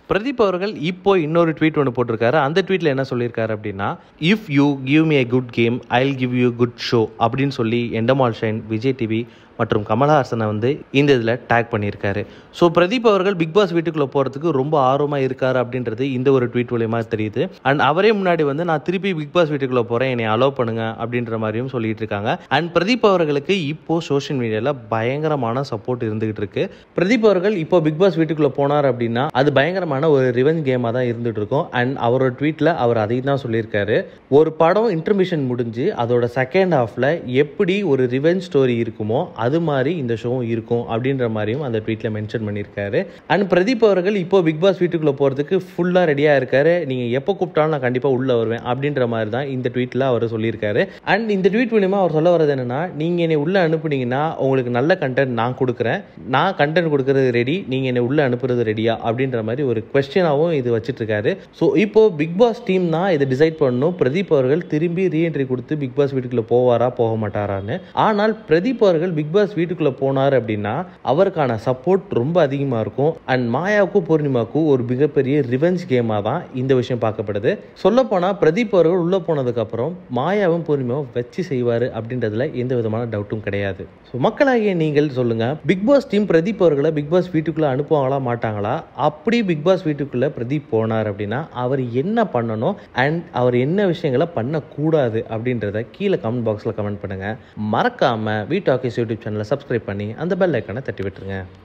பிரதீப் அவர்கள் இப்போ இன்னொரு ட்வீட் ஒன்று போட்டிருக்காரு அந்த ட்வீட்டில் என்ன சொல்லியிருக்காரு அப்படின்னா if you give me a good game I give you good show அப்படின்னு சொல்லி எண்டமால் ஷைன் விஜய் டிவி மற்றும் கமலஹாசனை வந்து இந்த இதில் டேக் பண்ணியிருக்காரு ஸோ பிரதீப் அவர்கள் பிக் பாஸ் வீட்டுக்குள்ளே போகிறதுக்கு ரொம்ப ஆர்வமாக இருக்காரு அப்படின்றது இந்த ஒரு ட்வீட் மூலியமா தெரியுது அண்ட் அவரே முன்னாடி வந்து நான் திருப்பி பிக் பாஸ் வீட்டுக்குள்ளே போகிறேன் என்னை அலோவ் பண்ணுங்க அப்படின்ற மாதிரியும் சொல்லிட்டு இருக்காங்க அண்ட் பிரதீப் அவர்களுக்கு இப்போ சோஷியல் மீடியாவில் பயங்கரமான சப்போர்ட் இருந்துகிட்டு இருக்கு பிரதீப் அவர்கள் இப்போ பிக் பாஸ் வீட்டுக்குள்ளே போனார் அப்படின்னா அது பயங்கரமான ஒரு ரிவெஞ்ச் கேமாக தான் இருந்துட்டு இருக்கும் அண்ட் அவரோட ட்வீட்டில் அவர் அதையும் தான் சொல்லியிருக்காரு ஒரு படம் இன்டர்மிஷன் முடிஞ்சு அதோட செகண்ட் ஹாஃபில் எப்படி ஒரு ரிவெஞ்ச் ஸ்டோரி இருக்குமோ அது மாதிரி இந்த ஷோவும் இருக்கும் அப்படின்ற மாதிரியும் அந்த ட்வீட்டில் மென்ஷன் பண்ணியிருக்காரு அண்ட் பிரதீப் அவர்கள் இப்போ பிக் பாஸ் வீட்டுக்குள்ளே போகிறதுக்கு ஃபுல்லாக ரெடியாக இருக்காரு நீங்கள் எப்போ கூப்பிட்டாலும் நான் கண்டிப்பாக உள்ளே வருவேன் அப்படின்ற மாதிரி தான் இந்த ட்வீட்டில் அவர் சொல்லியிருக்காரு அண்ட் இந்த ட்வீட் மூலிமா அவர் சொல்ல வர்றது என்னன்னா நீங்கள் என்னை உள்ளே அனுப்புனீங்கன்னா உங்களுக்கு நல்ல கண்டென்ட் நான் கொடுக்குறேன் நான் கண்டென்ட் கொடுக்கறது ரெடி நீங்கள் என்னை உள்ளே அனுப்புறது ரெடியா அப்படின்ற மாதிரி ஒரு கொஸ்டினாகவும் இது வச்சிட்டு இருக்காரு ஸோ இப்போ பிக் பாஸ் டீம் தான் இதை டிசைட் பண்ணணும் பிரதீப் அவர்கள் திரும்பி ரீஎன்ட்ரி கொடுத்து பிக் பாஸ் வீட்டுக்குள்ளே போவாரா போக மாட்டாரான்னு ஆனால் பிரதீப் அவர்கள் பிக் பாஸ் வீட்டுக்குள்ளே போனார் அப்படின்னா அவருக்கான சப்போர்ட் ரொம்ப அதிகமாக இருக்கும் அண்ட் மாயாவுக்கும் பூர்ணிமாவுக்கும் ஒரு மிகப்பெரிய ரிவெஞ்ச் கேமாக தான் இந்த விஷயம் பார்க்கப்படுது சொல்லப்போனால் பிரதீப் அவர்கள் உள்ளே போனதுக்கப்புறம் மாயாவும் பூர்ணிமாவும் வச்சு செய்வார் அப்படின்றதுல எந்த விதமான டவுட்டும் கிடையாது ஸோ மக்களாகிய நீங்கள் சொல்லுங்கள் பிக் பாஸ் டீம் பிரதீப் அவர்களை பிக் பாஸ் வீட்டுக்குள்ளே அனுப்புவாங்களா மாட்டாங்களா அப்படி பிக் பாஸ் வீட்டுக்குள்ளே பிரதீப் போனார் அப்படின்னா அவர் என்ன பண்ணணும் அண்ட் அவர் என்ன விஷயங்களை பண்ணக்கூடாது அப்படின்றத கீழே கமெண்ட் பாக்ஸில் கமெண்ட் பண்ணுங்கள் மறக்காமல் வீ டாக்கிஸ் யூடியூப் சேனலை சப்ஸ்கிரைப் பண்ணி அந்த பெல் ஐக்கானை தட்டி விட்டுருங்க